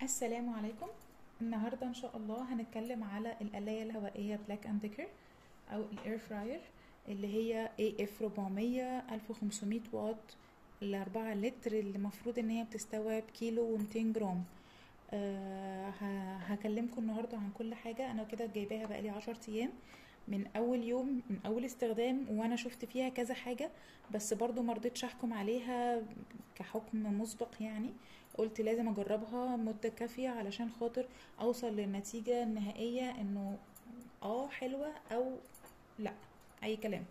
السلام عليكم النهاردة إن شاء الله هنتكلم على القلاية الهوائية بلاك أند ديكر أو الإير فراير اللي هي AF 400 1500 واط الأربعة لتر اللي المفروض إن هي بتستوعب كيلو ومتين جرام أه ه- هكلمكم النهاردة عن كل حاجة أنا كده جايباها بقالي عشر أيام من أول يوم من أول استخدام وأنا شفت فيها كذا حاجة بس برضو مرضتش أحكم عليها كحكم مسبق يعني قلت لازم اجربها مدة كافية علشان خاطر اوصل للنتيجة النهائية انه اه حلوة او لا اي كلام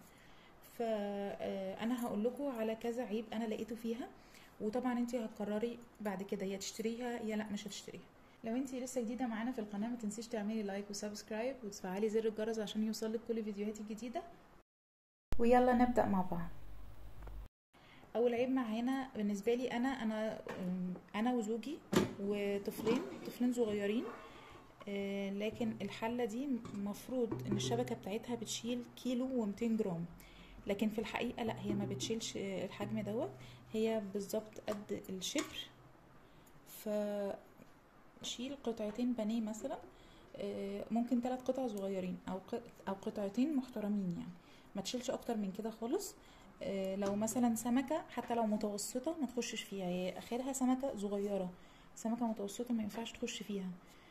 فانا هقول لكم على كذا عيب انا لقيته فيها وطبعا انت هتقرري بعد كده يا تشتريها يا لا مش هتشتريها لو انت لسه جديده معانا في القناه ما تنسيش تعملي لايك وسبسكرايب وتفعلي زر الجرس عشان يوصلك كل فيديوهاتي الجديده ويلا نبدا مع بعض اول عيب معانا بالنسبه لي انا انا أم، انا وزوجي وطفلين طفلين صغيرين آه، لكن الحله دي مفروض ان الشبكه بتاعتها بتشيل كيلو و200 جرام لكن في الحقيقه لا هي ما بتشيلش آه، الحجم دوت هي بالظبط قد الشبر ف تشيل قطعتين بانيه مثلا آه، ممكن ثلاث قطع صغيرين او ق- او قطعتين محترمين يعني ما تشيلش اكتر من كده خالص آه، لو مثلا سمكة حتى لو متوسطة ما تخشش فيها هي اخرها سمكة صغيرة سمكة متوسطة ما ينفعش تخش فيها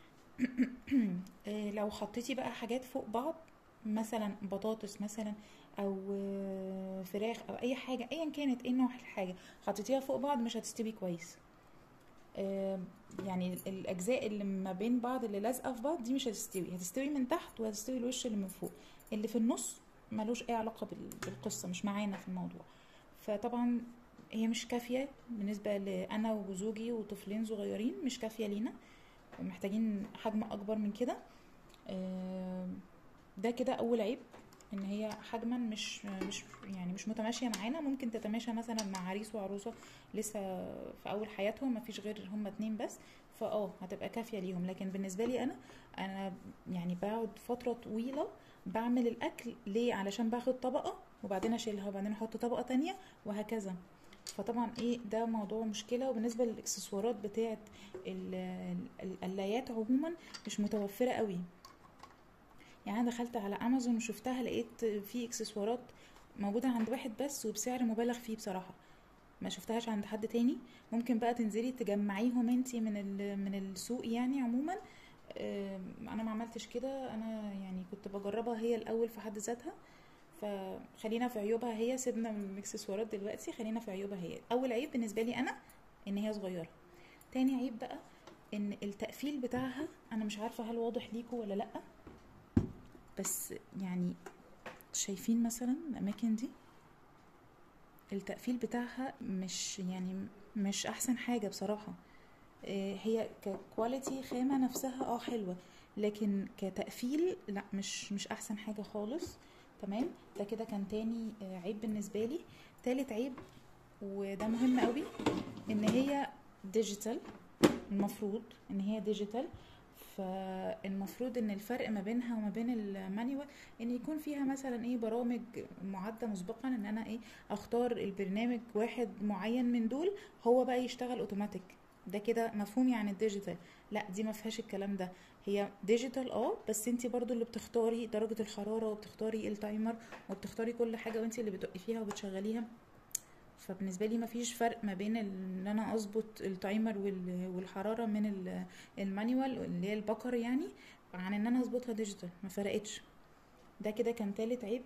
آه، لو حطيتي بقى حاجات فوق بعض مثلا بطاطس مثلا او آه، فراخ او اي حاجة ايا كانت ايه نوع الحاجة حطيتيها فوق بعض مش هتستوي كويس آه، يعني الاجزاء اللي ما بين بعض اللي لازقه في بعض دي مش هتستوي هتستوي من تحت وهتستوي الوش اللي من فوق اللي في النص ملوش اي علاقه بال- بالقصه مش معانا في الموضوع فطبعا هي مش كافيه بالنسبه لانا وزوجي وطفلين صغيرين مش كافيه لينا محتاجين حجم اكبر من كده آه، ده كده اول عيب ان هي حجما مش مش يعني مش متماشيه معانا ممكن تتماشى مثلا مع عريس وعروسه لسه في اول حياتهم ما فيش غير هما اتنين بس فاه هتبقى كافيه ليهم لكن بالنسبه لي انا انا يعني بقعد فتره طويله بعمل الاكل ليه علشان باخد طبقه وبعدين اشيلها وبعدين احط طبقه تانية وهكذا فطبعا ايه ده موضوع مشكله وبالنسبه للاكسسوارات بتاعه ال- ال- القلايات عموما مش متوفره قوي يعني انا دخلت على امازون وشفتها لقيت في اكسسوارات موجوده عند واحد بس وبسعر مبالغ فيه بصراحه ما شفتهاش عند حد تاني ممكن بقى تنزلي تجمعيهم انتي من ال- من السوق يعني عموما آم، انا ما عملتش كده انا يعني كنت بجربها هي الاول في حد ذاتها فخلينا في عيوبها هي سيبنا من الاكسسوارات دلوقتي خلينا في عيوبها هي اول عيب بالنسبه لي انا ان هي صغيره تاني عيب بقى ان التقفيل بتاعها انا مش عارفه هل واضح ليكوا ولا لا بس يعني شايفين مثلا الاماكن دي التقفيل بتاعها مش يعني مش احسن حاجه بصراحه آه، هي ككواليتي خامه نفسها اه حلوه لكن كتقفيل لا مش مش احسن حاجه خالص تمام ده كده كان تاني آه، عيب بالنسبه لي تالت عيب وده مهم قوي ان هي ديجيتال المفروض ان هي ديجيتال فالمفروض ان الفرق ما بينها وما بين المانيوال ان يكون فيها مثلا ايه برامج معدة مسبقا ان انا ايه اختار البرنامج واحد معين من دول هو بقى يشتغل اوتوماتيك ده كده مفهومي عن الديجيتال لا دي ما فيهاش الكلام ده هي ديجيتال اه بس انت برضو اللي بتختاري درجة الحرارة وبتختاري التايمر وبتختاري كل حاجة وانت اللي بتوقفيها وبتشغليها فبالنسبه لي مفيش فرق ما بين ان انا اظبط التايمر وال- والحراره من ال- المانيوال اللي هي البكر يعني عن ان انا اظبطها ديجيتال ما فرقتش ده كده كان تالت عيب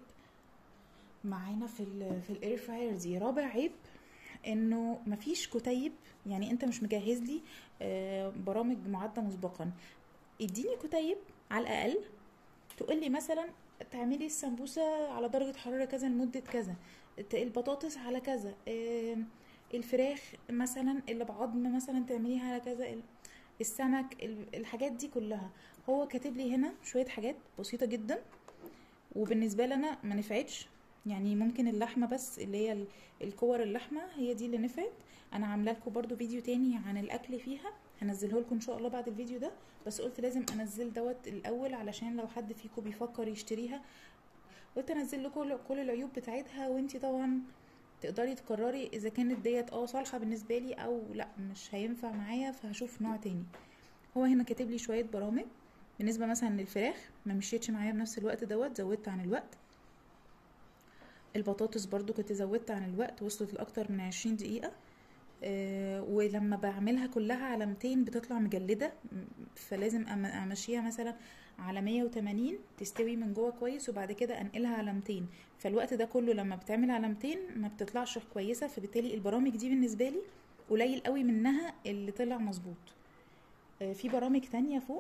معانا في ال في الاير فراير دي رابع عيب انه مفيش كتيب يعني انت مش مجهز لي آه، برامج معدة مسبقا اديني كتيب على الاقل تقول لي مثلا تعملي السمبوسه على درجه حراره كذا لمده كذا ت- البطاطس على كذا آم، الفراخ مثلا اللي بعظم مثلا تعمليها على كذا ال- السمك ال- الحاجات دي كلها هو كاتب لي هنا شويه حاجات بسيطه جدا وبالنسبه لي انا ما نفعتش يعني ممكن اللحمه بس اللي هي ال- الكور اللحمه هي دي اللي نفعت انا عامله لكم برضو فيديو تاني عن الاكل فيها هنزله لكم ان شاء الله بعد الفيديو ده بس قلت لازم انزل دوت الاول علشان لو حد فيكم بيفكر يشتريها قلت انزل لكم كل العيوب بتاعتها وانتي طبعا تقدري تقرري اذا كانت ديت اه صالحه بالنسبه لي او لا مش هينفع معايا فهشوف نوع تاني هو هنا كاتب لي شويه برامج بالنسبه مثلا للفراخ ما مشيتش معايا بنفس الوقت دوت زودت عن الوقت البطاطس برضو كنت زودت عن الوقت وصلت لاكتر من عشرين دقيقه آه، ولما بعملها كلها على 200 بتطلع مجلدة م- فلازم أم- امشيها مثلا على 180 تستوي من جوه كويس وبعد كده انقلها على 200 فالوقت ده كله لما بتعمل على 200 ما بتطلعش كويسة فبالتالي البرامج دي بالنسبة لي قليل قوي منها اللي طلع مظبوط آه، في برامج تانية فوق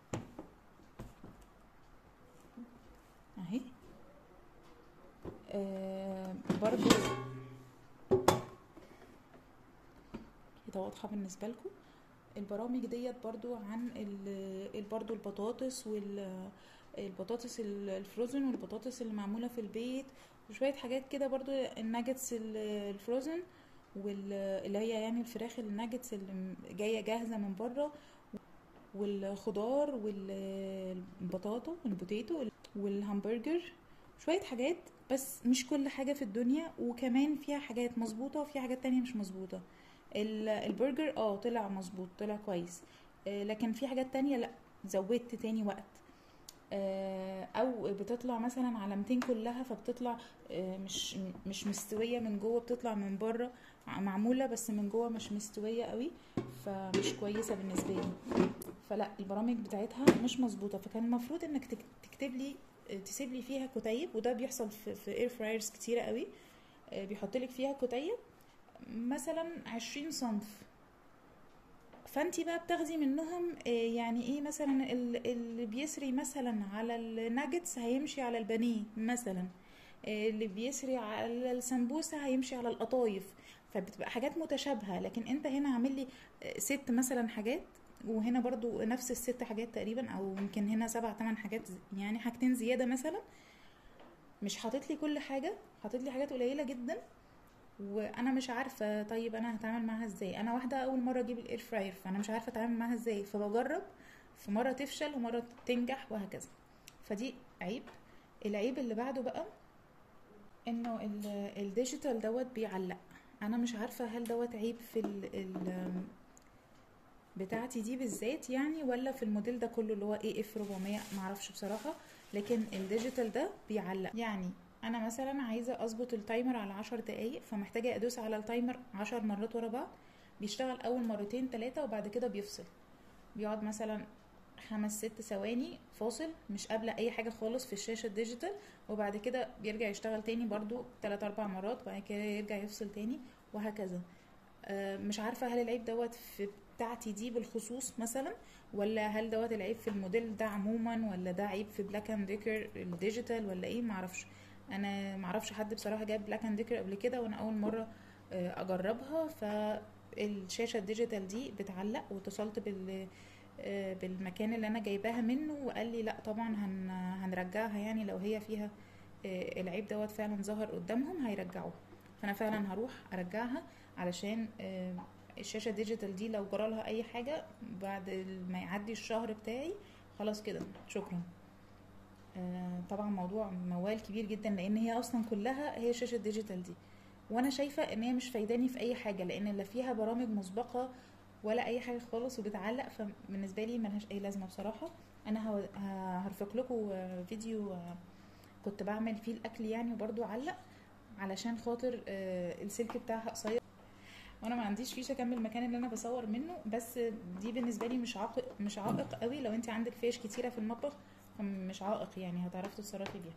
اهي آه، برضو كده واضحة بالنسبة لكم البرامج ديت برضو عن ال- ال- برضو البطاطس وال البطاطس ال- الفروزن والبطاطس اللي معمولة في البيت وشوية حاجات كده برضو الناجتس ال- الفروزن واللي هي يعني الفراخ الناجتس اللي م- جاية جاهزة من بره والخضار والبطاطا والبوتيتو والهامبرجر شوية حاجات بس مش كل حاجة في الدنيا وكمان فيها حاجات مظبوطة وفيها حاجات تانية مش مظبوطة ال- البرجر اه طلع مظبوط طلع كويس آه، لكن في حاجات تانية لا زودت تاني وقت آه، او بتطلع مثلا على 200 كلها فبتطلع آه، مش مش مستويه من جوه بتطلع من بره معموله بس من جوه مش مستويه قوي فمش كويسه بالنسبه لي فلا البرامج بتاعتها مش مظبوطه فكان المفروض انك تك- تكتب لي آه، تسيب لي فيها كتيب وده بيحصل في, في اير فرايرز كتيره قوي آه، بيحط لك فيها كتيب مثلا عشرين صنف فانتي بقى بتاخدي منهم آه، يعني ايه مثلا ال- اللي بيسري مثلا على الناجتس هيمشي على البانيه مثلا آه، اللي بيسري على السمبوسه هيمشي على القطايف فبتبقى حاجات متشابهه لكن انت هنا عامل لي آه، ست مثلا حاجات وهنا برضو نفس الست حاجات تقريبا او يمكن هنا سبع تمن حاجات ز- يعني حاجتين زياده مثلا مش حاطط لي كل حاجه حاطط لي حاجات قليله جدا وانا مش عارفه طيب انا هتعامل معاها ازاي انا واحده اول مره اجيب الاير فراير فانا مش عارفه اتعامل معاها ازاي فبجرب في مره تفشل ومره تنجح وهكذا فدي عيب العيب اللي بعده بقى انه ال- الديجيتال دوت بيعلق انا مش عارفه هل دوت عيب في ال ال بتاعتي دي بالذات يعني ولا في الموديل ده كله اللي هو اي اف 400 معرفش بصراحه لكن الديجيتال ده بيعلق يعني انا مثلا عايزه اظبط التايمر على عشر دقايق فمحتاجه ادوس على التايمر عشر مرات ورا بعض بيشتغل اول مرتين ثلاثه وبعد كده بيفصل بيقعد مثلا خمس ست ثواني فاصل مش قابلة اي حاجة خالص في الشاشة الديجيتال وبعد كده بيرجع يشتغل تاني برضو تلات اربع مرات وبعد كده يرجع يفصل تاني وهكذا آه، مش عارفة هل العيب دوت في بتاعتي دي بالخصوص مثلا ولا هل دوت العيب في الموديل ده عموما ولا ده عيب في بلاك اند ديكر الديجيتال ولا ايه معرفش انا معرفش حد بصراحة جاب بلاك اند ديكر قبل كده وانا اول مرة آه، اجربها فالشاشة الديجيتال دي بتعلق واتصلت بال آه، بالمكان اللي انا جايباها منه وقال لي لا طبعا هن هنرجعها يعني لو هي فيها آه، العيب دوت فعلا ظهر قدامهم هيرجعوها فانا فعلا هروح ارجعها علشان آه، الشاشة الديجيتال دي لو جرالها اي حاجة بعد ما يعدي الشهر بتاعي خلاص كده شكرا آه، طبعا موضوع موال كبير جدا لان هي اصلا كلها هي شاشة ديجيتال دي وانا شايفة ان هي مش فايداني في اي حاجة لان لا فيها برامج مسبقة ولا اي حاجة خالص وبتعلق فبالنسبة لي ملهاش اي لازمة بصراحة انا هو- ه- هرفق لكم آه، فيديو آه، كنت بعمل فيه الاكل يعني وبرضو علق علشان خاطر آه، السلك بتاعها قصير وانا ما عنديش فيش اكمل المكان اللي انا بصور منه بس دي بالنسبه لي مش عائق مش عائق قوي لو انت عندك فيش كتيره في المطبخ فمش عائق يعني هتعرفي تتصرفي بيها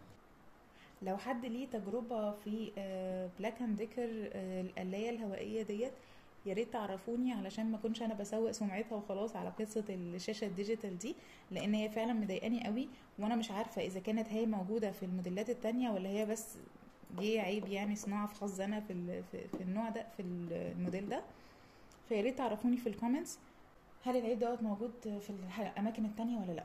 لو حد ليه تجربه في بلاك اند ديكر القلايه الهوائيه ديت يا ريت تعرفوني علشان ما اكونش انا بسوق سمعتها وخلاص على قصه الشاشه الديجيتال دي لان هي فعلا مضايقاني قوي وانا مش عارفه اذا كانت هي موجوده في الموديلات التانية ولا هي بس دي عيب يعني صناعه في خاص انا في ال- في في النوع ده في الموديل ده فيا ريت تعرفوني في الكومنتس هل العيب دوت موجود في الح- الاماكن التانية ولا لا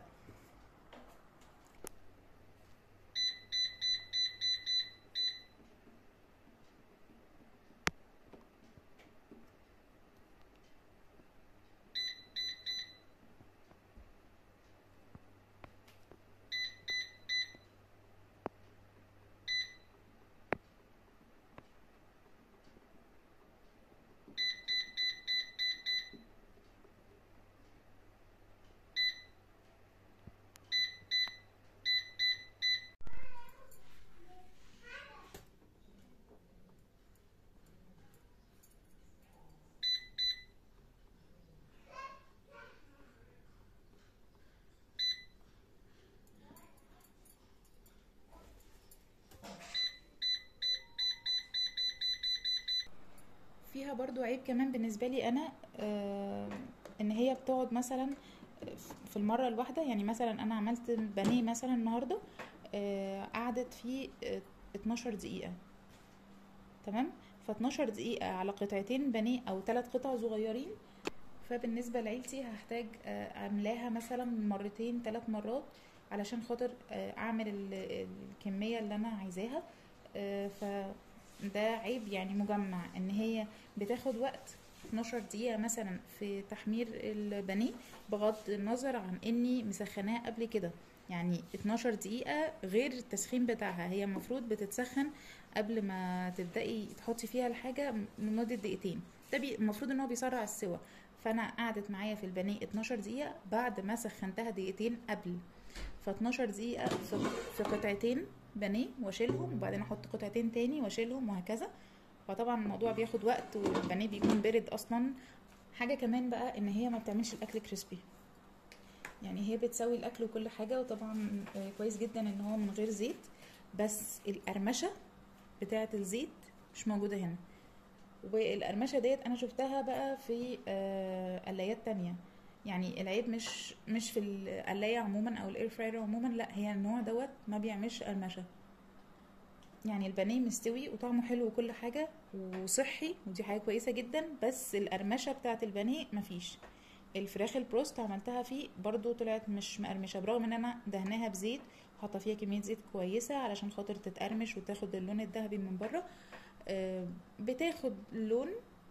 فيها برضو عيب كمان بالنسبه لي انا آه ان هي بتقعد مثلا في المره الواحده يعني مثلا انا عملت بانيه مثلا النهارده آه قعدت فيه آه 12 دقيقه تمام ف 12 دقيقه على قطعتين بانيه او ثلاث قطع صغيرين فبالنسبه لعيلتي هحتاج آه اعملاها مثلا مرتين ثلاث مرات علشان خاطر آه اعمل ال- الكميه اللي انا عايزاها آه فده عيب يعني مجمع ان هي بتاخد وقت 12 دقيقة مثلا في تحمير البانيه بغض النظر عن اني مسخناه قبل كده يعني 12 دقيقة غير التسخين بتاعها هي المفروض بتتسخن قبل ما تبدأي تحطي فيها الحاجة لمدة دقيقتين ده بي- المفروض ان هو بيسرع السوا فانا قعدت معايا في البانيه 12 دقيقة بعد ما سخنتها دقيقتين قبل ف 12 دقيقة في في قطعتين بانيه واشيلهم وبعدين احط قطعتين تاني واشيلهم وهكذا فطبعا الموضوع بياخد وقت والبانيه بيكون بارد اصلا حاجه كمان بقى ان هي ما بتعملش الاكل كريسبي يعني هي بتسوي الاكل وكل حاجه وطبعا آه، كويس جدا ان هو من غير زيت بس القرمشه بتاعه الزيت مش موجوده هنا والقرمشه ديت انا شفتها بقى في آه، قلايات تانية يعني العيب مش مش في القلايه عموما او الاير فراير عموما لا هي النوع دوت ما بيعملش قرمشه يعني البانيه مستوي وطعمه حلو وكل حاجه وصحي ودي حاجه كويسه جدا بس القرمشه بتاعه البانيه مفيش الفراخ البروست عملتها فيه برضو طلعت مش مقرمشه برغم ان انا دهناها بزيت وحاطه فيها كميه زيت كويسه علشان خاطر تتقرمش وتاخد اللون الذهبي من بره آه، بتاخد لون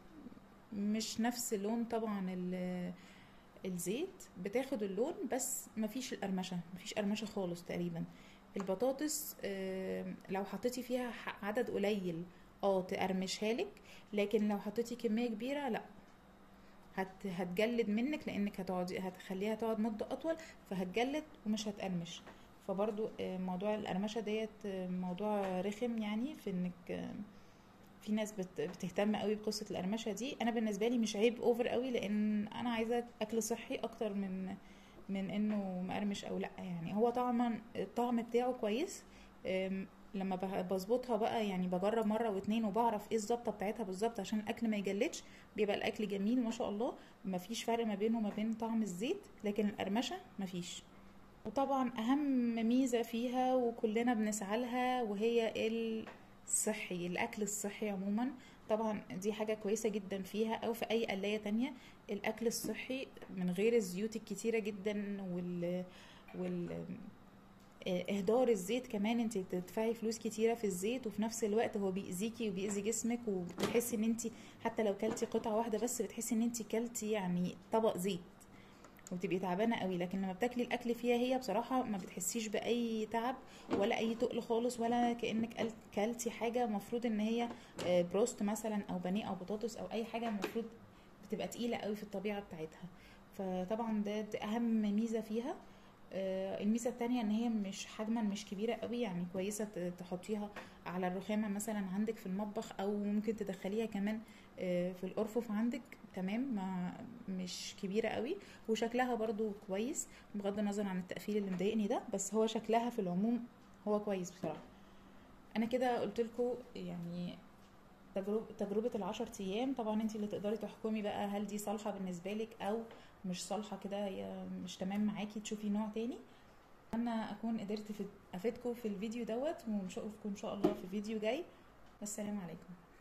مش نفس لون طبعا ال- الزيت بتاخد اللون بس مفيش القرمشه مفيش قرمشه خالص تقريبا البطاطس آه، لو حطيتي فيها ح- عدد قليل اه تقرمشها لك لكن لو حطيتي كميه كبيره لا هت هتجلد منك لانك هتقعدي هتخليها تقعد مده اطول فهتجلد ومش هتقرمش فبرضو آه، موضوع القرمشه ديت آه، موضوع رخم يعني في انك آه، في ناس بت- بتهتم قوي بقصه القرمشه دي انا بالنسبه لي مش عيب اوفر قوي لان انا عايزه اكل صحي اكتر من من انه مقرمش او لا يعني هو طعما الطعم بتاعه كويس أم، لما ب- بظبطها بقى يعني بجرب مره واتنين وبعرف ايه الظبطه بتاعتها بالظبط عشان الاكل ما يجلدش بيبقى الاكل جميل ما شاء الله مفيش فرق ما بينه وما بين طعم الزيت لكن القرمشه مفيش وطبعا اهم ميزه فيها وكلنا بنسعى لها وهي الصحي الاكل الصحي عموما طبعا دي حاجه كويسه جدا فيها او في اي قلايه تانية الاكل الصحي من غير الزيوت الكتيره جدا وال وال آه، اهدار الزيت كمان انت بتدفعي فلوس كتيره في الزيت وفي نفس الوقت هو بيأذيكي وبيأذي جسمك وبتحسي ان انت حتى لو كلتي قطعه واحده بس بتحسي ان انت كلتي يعني طبق زيت وبتبقي تعبانه قوي لكن لما بتاكلي الاكل فيها هي بصراحه ما بتحسيش باي تعب ولا اي تقل خالص ولا كانك قل- كلتي حاجه المفروض ان هي آه، بروست مثلا او بانيه او بطاطس او اي حاجه المفروض بتبقى تقيله قوي في الطبيعه بتاعتها فطبعا ده, ده اهم ميزه فيها آه، الميزه التانية ان هي مش حجما مش كبيره قوي يعني كويسه ت- تحطيها على الرخامه مثلا عندك في المطبخ او ممكن تدخليها كمان آه، في الارفف عندك تمام ما مش كبيره قوي وشكلها برضو كويس بغض النظر عن التقفيل اللي مضايقني ده بس هو شكلها في العموم هو كويس بصراحه انا كده قلت لكم يعني تجربة تجربة العشر أيام طبعا انت اللي تقدري تحكمي بقى هل دي صالحة بالنسبة لك أو مش صالحة كده هي مش تمام معاكي تشوفي نوع تاني أنا أكون قدرت في- أفيدكم في الفيديو دوت ونشوفكم إن شاء الله في فيديو جاي والسلام عليكم